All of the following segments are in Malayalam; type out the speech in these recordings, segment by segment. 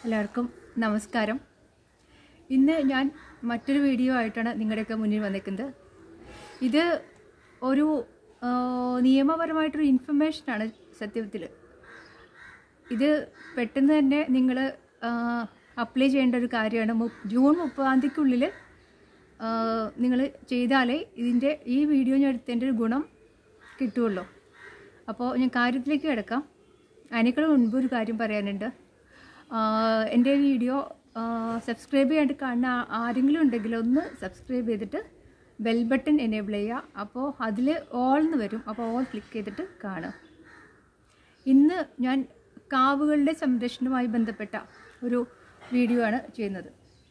എല്ലാവർക്കും നമസ്കാരം ഇന്ന് ഞാൻ മറ്റൊരു വീഡിയോ ആയിട്ടാണ് നിങ്ങളുടെയൊക്കെ മുന്നിൽ വന്നിരിക്കുന്നത് ഇത് ഒരു ആ, നിയമപരമായിട്ടൊരു ഇൻഫർമേഷനാണ് സത്യത്തിൽ ഇത് പെട്ടെന്ന് തന്നെ നിങ്ങൾ അപ്ലൈ ചെയ്യേണ്ട ഒരു കാര്യമാണ് മു- ജൂൺ മുപ്പതാം തീയതിക്കുള്ളിൽ നിങ്ങൾ ചെയ്താലേ ഇതിൻ്റെ ഈ വീഡിയോ ഞാൻ എടുത്തതിൻ്റെ ഒരു ഗുണം കിട്ടുള്ളൂ അപ്പോൾ ഞാൻ കാര്യത്തിലേക്ക് കിടക്കാം അതിനേക്കാൾ മുൻപ് ഒരു കാര്യം പറയാനുണ്ട് ആഹ് എൻ്റെ വീഡിയോ സബ്സ്ക്രൈബ് ചെയ്യാണ്ട് കാണുന്ന ആ- ആരെങ്കിലും ഉണ്ടെങ്കിൽ ഒന്ന് സബ്സ്ക്രൈബ് ചെയ്തിട്ട് ബെൽ ബട്ടൺ എനേബിൾ ചെയ്യുക അപ്പോൾ അതിൽ ഓൾ എന്ന് വരും അപ്പോൾ ഓൾ ക്ലിക്ക് ചെയ്തിട്ട് കാണുക ഇന്ന് ഞാൻ കാവുകളുടെ സംരക്ഷണവുമായി ബന്ധപ്പെട്ട ഒരു വീഡിയോ ആണ് ചെയ്യുന്നത്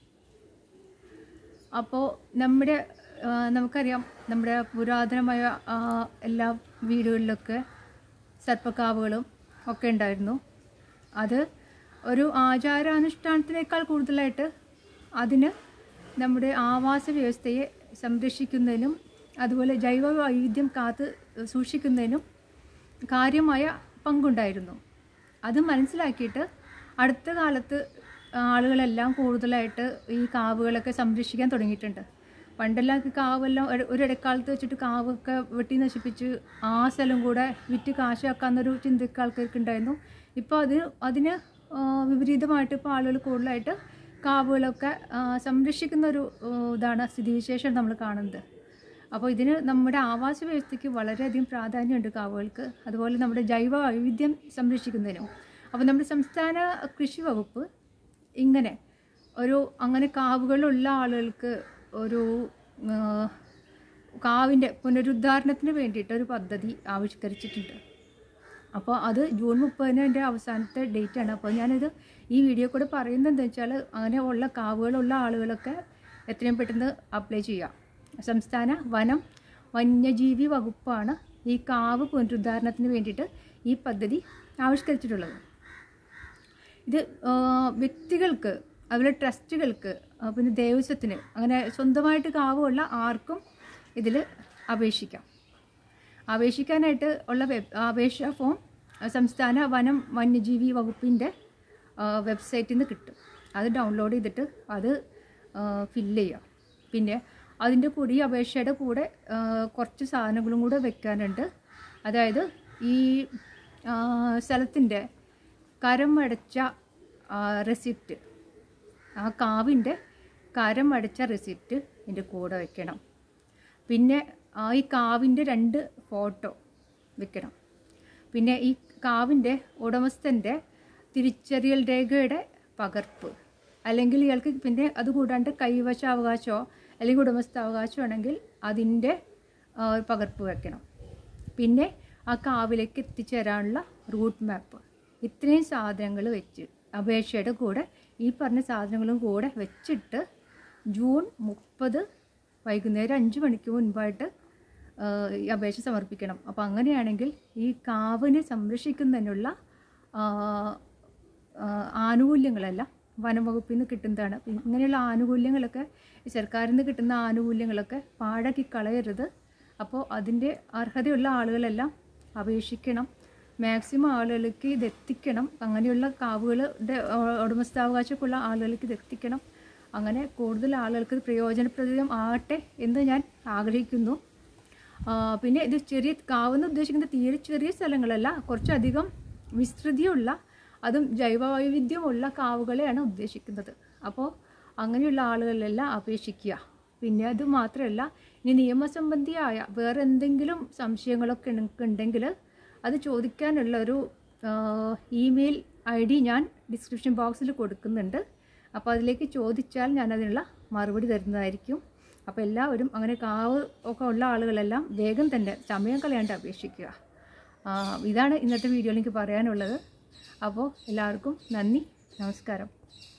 അപ്പോൾ നമ്മുടെ ആ, നമുക്കറിയാം നമ്മുടെ പുരാതനമായ ആ, എല്ലാ വീടുകളിലൊക്കെ സർപ്പക്കാവുകളും ഒക്കെ ഉണ്ടായിരുന്നു അത് ഒരു ആചാരാനുഷ്ഠാനത്തിനേക്കാൾ കൂടുതലായിട്ട് അതിന് നമ്മുടെ ആവാസ വ്യവസ്ഥയെ സംരക്ഷിക്കുന്നതിനും അതുപോലെ ജൈവ വൈവിധ്യം കാത്ത് സൂക്ഷിക്കുന്നതിനും കാര്യമായ പങ്കുണ്ടായിരുന്നു അത് മനസ്സിലാക്കിയിട്ട് അടുത്ത കാലത്ത് ആളുകളെല്ലാം കൂടുതലായിട്ട് ഈ കാവുകളൊക്കെ സംരക്ഷിക്കാൻ തുടങ്ങിയിട്ടുണ്ട് പണ്ടെല്ലാം ഈ കാവെല്ലാം ഒരു- ഒരു ഇടക്കാലത്ത് വെച്ചിട്ട് കാവൊക്കെ വെട്ടി നശിപ്പിച്ച് ആ സ്ഥലം കൂടെ വിറ്റ് കാശാക്കാന്നൊരു ചിന്തയ്ക്ക് ആൾക്കാർക്ക് ഉണ്ടായിരുന്നു ഇപ്പോൾ അത് അതിന് ആ, വിപരീതമായിട്ട് ഇപ്പോൾ ആളുകൾ കൂടുതലായിട്ട് കാവുകളൊക്കെ ആ, സംരക്ഷിക്കുന്ന ഒരു ആ, ഇതാണ് സ്ഥിതിവിശേഷം നമ്മൾ കാണുന്നത് അപ്പോൾ ഇതിന് നമ്മുടെ ആവാസ വ്യവസ്ഥയ്ക്ക് വളരെയധികം പ്രാധാന്യമുണ്ട് കാവുകൾക്ക് അതുപോലെ നമ്മുടെ ജൈവ വൈവിധ്യം സംരക്ഷിക്കുന്നതിനും അപ്പോൾ നമ്മുടെ സംസ്ഥാന കൃഷി വകുപ്പ് ഇങ്ങനെ ഒരു അങ്ങനെ കാവുകളുള്ള ആളുകൾക്ക് ഒരു ആ, കാവിൻ്റെ പുനരുദ്ധാരണത്തിന് വേണ്ടിയിട്ട് ഒരു പദ്ധതി ആവിഷ്കരിച്ചിട്ടുണ്ട് അപ്പോൾ അത് ജൂൺ മുപ്പതിന് എൻ്റെ അവസാനത്തെ ഡേറ്റ് ആണ് അപ്പോൾ ഞാനിത് ഈ വീഡിയോ കൂടെ പറയുന്നത് എന്താ വെച്ചാൽ അങ്ങനെ ഉള്ള കാവുകളുള്ള ആളുകളൊക്കെ എത്രയും പെട്ടെന്ന് അപ്ലൈ ചെയ്യാം സംസ്ഥാന വനം വന്യജീവി വകുപ്പാണ് ഈ കാവ് പുനരുദ്ധാരണത്തിന് വേണ്ടിയിട്ട് ഈ പദ്ധതി ആവിഷ്കരിച്ചിട്ടുള്ളത് ഇത് ആ, വ്യക്തികൾക്ക് അതുപോലെ ട്രസ്റ്റുകൾക്ക് ആ, പിന്നെ ദേവസ്വത്തിന് അങ്ങനെ സ്വന്തമായിട്ട് കാവുള്ള ആർക്കും ഇതിൽ അപേക്ഷിക്കാം അപേക്ഷിക്കാനായിട്ട് ഉള്ള വെബ് അപേക്ഷാ ഫോം ആ, സംസ്ഥാന വനം വന്യജീവി വകുപ്പിൻ്റെ വെബ്സൈറ്റിൽ നിന്ന് കിട്ടും അത് ഡൗൺലോഡ് ചെയ്തിട്ട് അത് ഫില്ല് ചെയ്യാം പിന്നെ അതിൻ്റെ കൂടി ഈ അപേക്ഷയുടെ കൂടെ ആ, കുറച്ച് സാധനങ്ങളും കൂടെ വെക്കാനുണ്ട് അതായത് ഈ സ്ഥലത്തിൻ്റെ കരം അടച്ച റെസിപ്റ്റ് ആ കാവിൻ്റെ കരം അടച്ച റെസിപ്റ്റ് ഇതിൻ്റെ കൂടെ വെക്കണം പിന്നെ ആ ഈ കാവിൻ്റെ രണ്ട് ഫോട്ടോ വെക്കണം പിന്നെ ഈ കാവിൻ്റെ ഉടമസ്ഥൻ്റെ തിരിച്ചറിയൽ രേഖയുടെ പകർപ്പ് അല്ലെങ്കിൽ ഇയാൾക്ക് പിന്നെ അത് കൂടാണ്ട് കൈവശാവകാശമോ അല്ലെങ്കിൽ ഉടമസ്ഥാവകാശമോ ആണെങ്കിൽ അതിൻ്റെ ആ, ഒരു പകർപ്പ് വെക്കണം പിന്നെ ആ കാവിലേക്ക് എത്തിച്ചേരാനുള്ള റൂട്ട് മാപ്പ് ഇത്രയും സാധനങ്ങൾ വെച്ച് അപേക്ഷയുടെ കൂടെ ഈ പറഞ്ഞ സാധനങ്ങളും കൂടെ വെച്ചിട്ട് ജൂൺ മുപ്പത് വൈകുന്നേരം അഞ്ച് മണിക്ക് മുൻപായിട്ട് ആ, ഈ അപേക്ഷ സമർപ്പിക്കണം അപ്പോൾ അങ്ങനെയാണെങ്കിൽ ഈ കാവിനെ സംരക്ഷിക്കുന്നതിനുള്ള ആ, ആ, ആനുകൂല്യങ്ങളെല്ലാം വനംവകുപ്പിൽ നിന്ന് കിട്ടുന്നതാണ് പിന്നെ ഇങ്ങനെയുള്ള ആനുകൂല്യങ്ങളൊക്കെ ഈ സർക്കാരിൽ നിന്ന് കിട്ടുന്ന ആനുകൂല്യങ്ങളൊക്കെ പാഴാക്കി കളയരുത് അപ്പോൾ അതിൻ്റെ അർഹതയുള്ള ആളുകളെല്ലാം അപേക്ഷിക്കണം മാക്സിമം ആളുകൾക്ക് ഇത് എത്തിക്കണം അങ്ങനെയുള്ള കാവുകളുടെ ഉടമസ്ഥാവകാശമൊക്കെയുള്ള ആളുകൾക്ക് ഇത് എത്തിക്കണം അങ്ങനെ കൂടുതൽ ആളുകൾക്ക് ഇത് പ്രയോജനപ്രദം ആകട്ടെ എന്ന് ഞാൻ ആഗ്രഹിക്കുന്നു ആ, പിന്നെ ഇത് ചെറിയ കാവെന്ന് ഉദ്ദേശിക്കുന്നത് തീരെ ചെറിയ സ്ഥലങ്ങളല്ല കുറച്ചധികം വിസ്തൃതിയുള്ള അതും ജൈവവൈവിധ്യമുള്ള കാവുകളെയാണ് ഉദ്ദേശിക്കുന്നത് അപ്പോൾ അങ്ങനെയുള്ള ആളുകളെല്ലാം അപേക്ഷിക്കുക പിന്നെ അത് മാത്രമല്ല ഇനി നിയമസംബന്ധിയായ വേറെ എന്തെങ്കിലും സംശയങ്ങളൊക്കെ നിങ്ങൾക്ക് ഉണ്ടെങ്കിൽ അത് ചോദിക്കാനുള്ള ഒരു ഇമെയിൽ ഐ ഡി ഞാൻ ഡിസ്ക്രിപ്ഷൻ ബോക്സിൽ കൊടുക്കുന്നുണ്ട് അപ്പോൾ അതിലേക്ക് ചോദിച്ചാൽ ഞാൻ അതിനുള്ള മറുപടി തരുന്നതായിരിക്കും അപ്പോൾ എല്ലാവരും അങ്ങനെ കാവ് ഒക്കെ ഉള്ള ആളുകളെല്ലാം വേഗം തന്നെ സമയം കളയാണ്ട് അപേക്ഷിക്കുക ആ, ഇതാണ് ഇന്നത്തെ വീഡിയോയിൽ എനിക്ക് പറയാനുള്ളത് അപ്പോൾ എല്ലാവർക്കും നന്ദി നമസ്കാരം